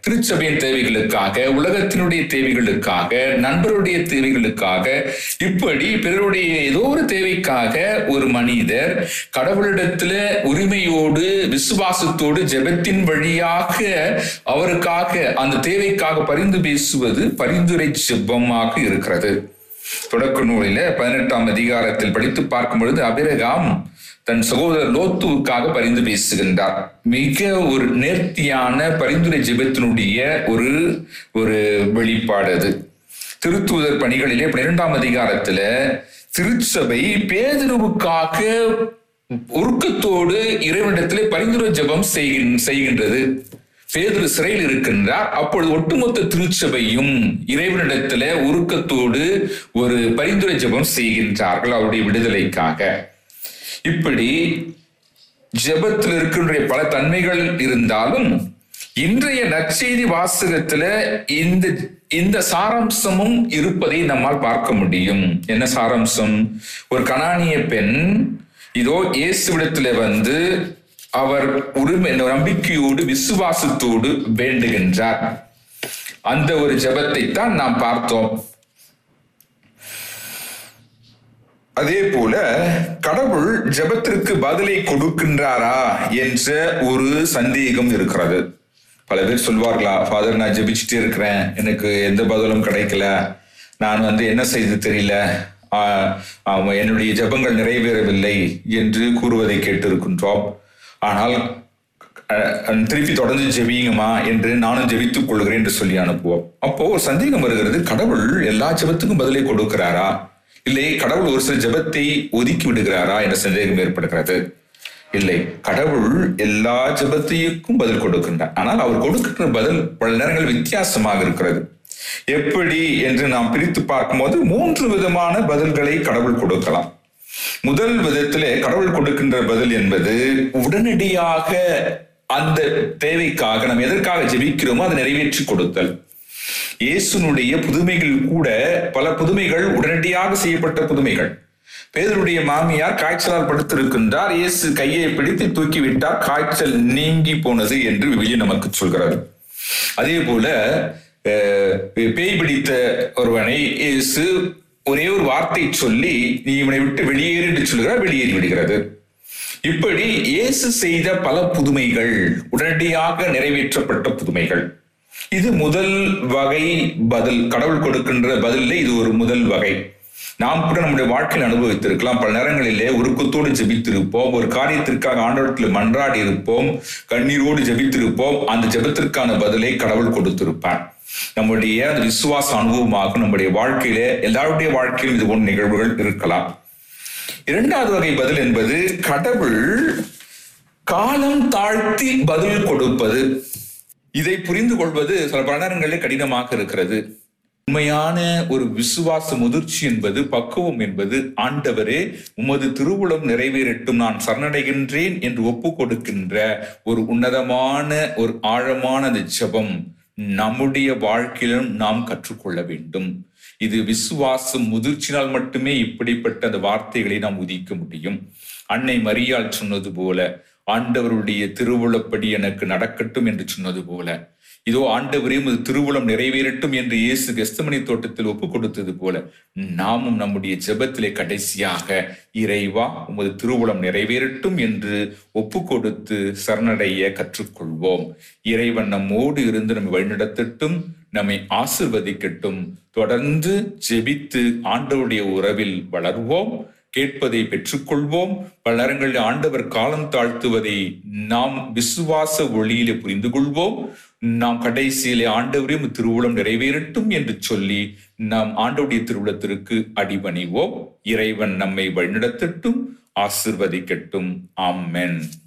திருச்சபையின் தேவைகளுக்காக உலகத்தினுடைய தேவைகளுக்காக நண்பருடைய தேவைகளுக்காக இப்படி பிறருடைய ஏதோ ஒரு தேவைக்காக ஒரு மனிதர் கடவுளிடத்துல உரிமையோடு விசுவாசத்தோடு ஜெபத்தின் வழியாக அவருக்காக அந்த தேவைக்காக பரிந்து பேசுவது பரிந்துரை ஜெபமாக இருக்கிறது தொடக்க நூலில பதினெட்டாம் அதிகாரத்தில் படித்து பார்க்கும் பொழுது அபிரகாம் தன் சகோதரர் லோத்துவுக்காக பரிந்து பேசுகின்றார் மிக ஒரு நேர்த்தியான பரிந்துரை ஜெபத்தினுடைய ஒரு ஒரு வெளிப்பாடு அது திருத்தூதர் பணிகளிலே பன்னிரெண்டாம் அதிகாரத்துல திருச்சபை பேதிருவுக்காக உருக்கத்தோடு இறைவனிடத்திலே பரிந்துரை ஜெபம் செய்கின் செய்கின்றது பேதுரு சிறையில் இருக்கின்றார் அப்பொழுது ஒட்டுமொத்த திருச்சபையும் இறைவனிடத்துல உருக்கத்தோடு ஒரு பரிந்துரை ஜெபம் செய்கின்றார்கள் அவருடைய விடுதலைக்காக இப்படி ஜெபத்தில் இருக்கின்ற பல தன்மைகள் இருந்தாலும் இன்றைய நற்செய்தி வாசகத்துல இந்த இந்த சாராம்சமும் இருப்பதை நம்மால் பார்க்க முடியும் என்ன சாராம்சம் ஒரு கனானிய பெண் இதோ இயேசுவிடத்துல வந்து அவர் உரிமை நம்பிக்கையோடு விசுவாசத்தோடு வேண்டுகின்றார் அந்த ஒரு ஜெபத்தை தான் நாம் பார்த்தோம் அதே போல கடவுள் ஜெபத்திற்கு பதிலை கொடுக்கின்றாரா என்ற ஒரு சந்தேகம் இருக்கிறது பல பேர் சொல்வார்களா ஃபாதர் நான் ஜெபிச்சுட்டே இருக்கிறேன் எனக்கு எந்த பதிலும் கிடைக்கல நான் வந்து என்ன செய்து தெரியல ஆஹ், ஆமா, என்னுடைய ஜெபங்கள் நிறைவேறவில்லை என்று கூறுவதை கேட்டிருக்கின்றோம் ஆனால் அஹ், அஹ், திருப்பி தொடர்ந்து ஜெபியுங்கம்மா என்று நானும் ஜெபித்துக் கொள்கிறேன் என்று சொல்லி அனுப்புவோம் அப்போ ஒரு சந்தேகம் வருகிறது கடவுள் எல்லா ஜெபத்துக்கும் பதிலை கொடுக்கிறாரா இல்லை கடவுள் ஒரு சில ஜெபத்தை ஒதுக்கி விடுகிறாரா என்ற சந்தேகம் ஏற்படுகிறது இல்லை கடவுள் எல்லா ஜெபத்தையும் பதில் கொடுக்கின்றார் ஆனால் அவர் கொடுக்கின்ற பதில் பல நேரங்கள் வித்தியாசமாக இருக்கிறது எப்படி என்று நாம் பிரித்து பார்க்கும்போது மூன்று விதமான பதில்களை கடவுள் கொடுக்கலாம் முதல் விதத்திலே கடவுள் கொடுக்கின்ற பதில் என்பது உடனடியாக அந்த தேவைக்காக நாம் எதற்காக ஜெபிக்கிறோமோ அதை நிறைவேற்றி கொடுத்தல் இயேசுனுடைய புதுமைகள் கூட பல புதுமைகள் உடனடியாக செய்யப்பட்ட புதுமைகள் பேதருடைய மாமியார் காய்ச்சலால் படுத்திருக்கின்றார் இயேசு கையை பிடித்து தூக்கி விட்டார் காய்ச்சல் நீங்கி போனது என்று விவிலியம் நமக்கு சொல்கிறது அதே போல அஹ், பேய் பிடித்த ஒருவனை இயேசு ஒரே ஒரு வார்த்தை சொல்லி நீ இவனை விட்டு வெளியேறு என்று சொல்கிறார் வெளியேறி விடுகிறது இப்படி இயேசு செய்த பல புதுமைகள் உடனடியாக நிறைவேற்றப்பட்ட புதுமைகள் இது முதல் வகை பதில் கடவுள் கொடுக்கின்ற பதிலில் இது ஒரு முதல் வகை நாம் கூட நம்முடைய வாழ்க்கையில் அனுபவித்திருக்கலாம் பல நேரங்களிலே உருக்கத்தோடு ஜெபித்திருப்போம் ஒரு காரியத்திற்காக ஆண்டவரத்தில் மன்றாடி இருப்போம் கண்ணீரோடு ஜெபித்திருப்போம் அந்த ஜெபத்திற்கான பதிலை கடவுள் கொடுத்திருப்பார் நம்முடைய அந்த விசுவாச அனுபவமாக நம்முடைய வாழ்க்கையில எல்லாருடைய வாழ்க்கையிலும் இது போன்ற நிகழ்வுகள் இருக்கலாம் இரண்டாவது வகை பதில் என்பது கடவுள் காலம் தாழ்த்தி பதில் கொடுப்பது இதை புரிந்து கொள்வது சில பல நேரங்களில் கடினமாக இருக்கிறது உண்மையான ஒரு விசுவாச முதிர்ச்சி என்பது பக்குவம் என்பது ஆண்டவரே உமது திருவுளம் நிறைவேறட்டும் நான் சரணடைகின்றேன் என்று ஒப்பு கொடுக்கின்ற ஒரு உன்னதமான ஒரு ஆழமான அந்த ஜெபம் நம்முடைய வாழ்க்கையிலும் நாம் கற்றுக்கொள்ள வேண்டும் இது விசுவாசம் முதிர்ச்சினால் மட்டுமே இப்படிப்பட்ட அந்த வார்த்தைகளை நாம் உதிக்க முடியும் அன்னை மரியாள் சொன்னது போல ஆண்டவருடைய திருவுளப்படி எனக்கு நடக்கட்டும் என்று சொன்னது போல இதோ ஆண்டவரே உமது திருவுளம் நிறைவேறட்டும் என்று இயேசு கெஸ்தமணி தோட்டத்தில் ஒப்பு கொடுத்தது போல நாமும் நம்முடைய ஜெபத்திலே கடைசியாக இறைவா உமது திருவுளம் நிறைவேறட்டும் என்று ஒப்பு கொடுத்து சரணடைய கற்றுக்கொள்வோம் இறைவன் நம்மோடு இருந்து நம்மை வழிநடத்தட்டும் நம்மை ஆசிர்வதிக்கட்டும் தொடர்ந்து ஜெபித்து ஆண்டவருடைய உறவில் வளர்வோம் கேட்பதை பெற்றுக்கொள்வோம் பல நேரங்களில் ஆண்டவர் காலம் தாழ்த்துவதை நாம் விசுவாச ஒளியிலே புரிந்து கொள்வோம் நாம் கடைசியிலே ஆண்டவரே உம் திருவுளம் நிறைவேறட்டும் என்று சொல்லி நாம் ஆண்டவருடைய திருவுளத்திற்கு அடிபணிவோம் இறைவன் நம்மை வழிநடத்தட்டும் ஆசிர்வதிக்கட்டும் ஆமென்